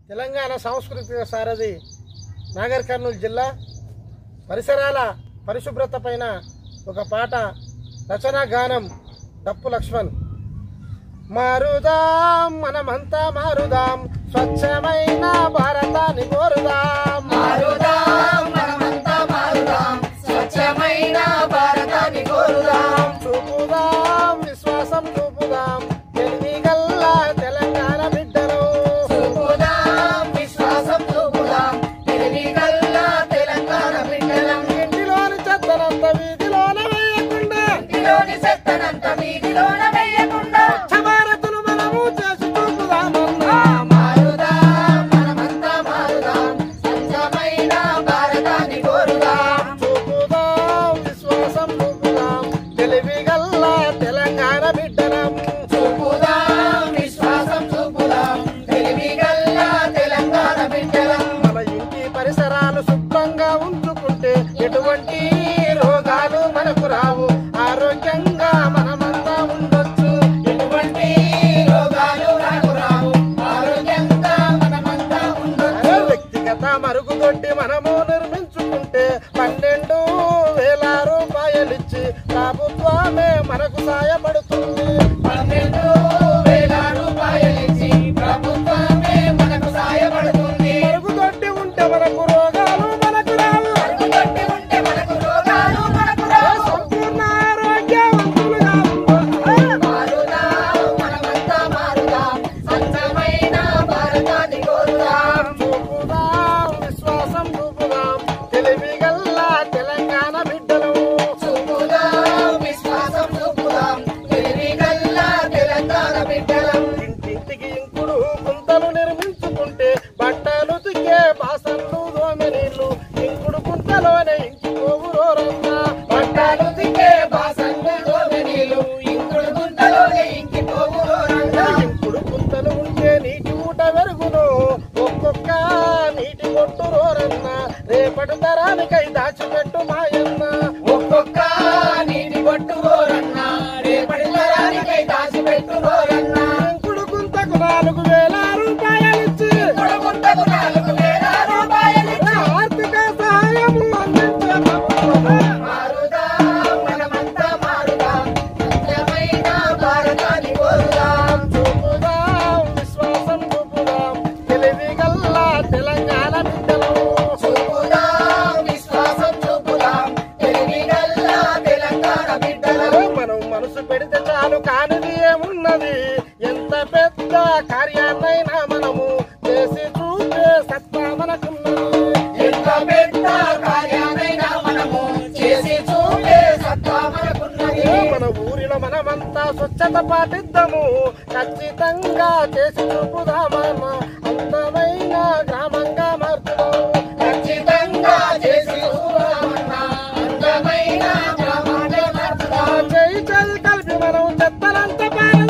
తెలంగాణ సాంస్కృతిక సారథి నాగర్ కర్నూలు జిల్లా పరిసరాల పరిశుభ్రత పైన ఒక పాట రచనా గానం డప్పు లక్ష్మణ్ మారుదాం మనమంతా మారుదాం స్వచ్ఛమైన భారతాన్ని కోరుదాం మారుదాం మనమంతా మారుదాం స్వచ్ఛమైన భారతాన్ని కోరుదాం చూపుదాం విశ్వాసం చూపుదాం తెలివిగల్లా తెలంగాణ బిడ్డలు చూపుదాం విశ్వాసం చూపుదాం తెలివిగల్లా తెలంగాణ బిడ్డలం ఇంటిలోని చెత్తనంత వీధిలోన వేయకుండా ఇంటిలోని చెత్తనంత వీధిలోన వేయకుండా స్వచ్ఛ భారత్ను మనము చేసి చూపుదామన్నా మారుదాం మనమంతా మారుదాం స్వచ్ఛమైన భారతాన్ని కోరుదాం చూపుదాం విశ్వాసం చూపుదాం తెలివిగల్లా తెలంగాణ బిడ్డలం చూపుదాం విశ్వాసం చూపుదాం తెలివిగల్లా తెలంగాణ బిడ్డలం మన ఇంటి పరిసరాలు శుభ్రంగా ఉంచుకుంటే ఎటువంటి రోగాలు మనకు రావు ఆరోగ్యంగా మనమంతా ఉండొచ్చు ఎటువంటి రోగాలు రాకు రావు ఆరోగ్యంగా మనమంతా ఉండొచ్చు వ్యక్తిగత మరుగుదొడ్డి మనము నిర్మించుకుంటే పన్నెండు వేల రూపాయలిచ్చి ప్రభుత్వమే మనకు సాయపడుతుంది పన్నెండు వేల రూపాయలిచ్చి ప్రభుత్వమే మనకు సాయపడుతుంది మరుగుదొడ్డి ఉంటే మనకు రోగాలు మనకు రావు మరుగుదొడ్డి ఉంటే మనకు రోగాలు మనకు రావు సంపూర్ణ ఆరోగ్యవంతులుగా ఉండాలి. మారుదాం మనమంతా మారుదాం స్వచ్ఛమైన భారతాన్ని కోరుదాం చూపుదాం విశ్వాసం చూపుదాం తెలివిగల్లా తెలంగాణ బిడ్డలు చూపుదాం విశ్వాసం చూపుదాం తెలివిగల్లా తెలంగాణ బిడ్డలం ఇంటింటికి ఇంకుడు గుంతలు నిర్మించుకుంటే బట్టలు తిక్కే బాసన్లు దోమె నీళ్లు ఇంకుడు గుంతలోనే ఇంకిపోవు రోరన్నా పట్టాలు తిక్కే బాసన్లు దోమినీలు ఇంకుడు గుంటలోనే ఇంకిపోవు రంగా ఇంకుడు గుంతలు ఉంటే నీటి ఊట వెరుగును ఒక్కొక్క నీటి కొట్టు రోరన్నా రేపటి తరానికై దాచిపెట్టు మాయన్న ఒక్కొక్క నీటి పట్టుకోరన్నా రేపటి తరానికై దాచిపెట్టుకోరన్నా ఇంకుడు గుంతకు నాలుగు వేల రూపాయలిచ్చి ఇంకుడు గుంటకు నాలుగు వేల రూపాయలిచ్చి ఆర్థిక సహాయం అందించే ప్రభుత్వమే. మారుదాం మనమంతా మారుదాం స్వచ్ఛమైన భారతాన్ని కోరుదాం చూపుదాం విశ్వాసం చూపుదాం తెలివిగల్లా తెలంగాణ బిడ్డలు చూపుదాం విశ్వాసం చూపుదాం తెలివిగల్లా తెలంగాణ బిడ్డలం మనం మనసు పెడితే చాలు కానిది ఏమున్నది ఎంత పెద్ద కార్యాన్నైనా మనము చేసి చూపే సత్తా మనకున్నది ఎంత పెద్ద కార్యాలైనా మనము చేసి చూపే సత్తా మనకున్నది మన ఊరిలో మనమంతా స్వచ్ఛత పాటిద్దాము ఖచ్చితంగా చేసి చూపుదామన్న అందమైన గ్రామంగా మార్చుదాం ఖచ్చితంగా చేసి చూపుదామన్నా అందమైన గ్రామాన్ని మార్చుదాం చేయి చేయి కలిపి మనం చెత్తలంతా పారద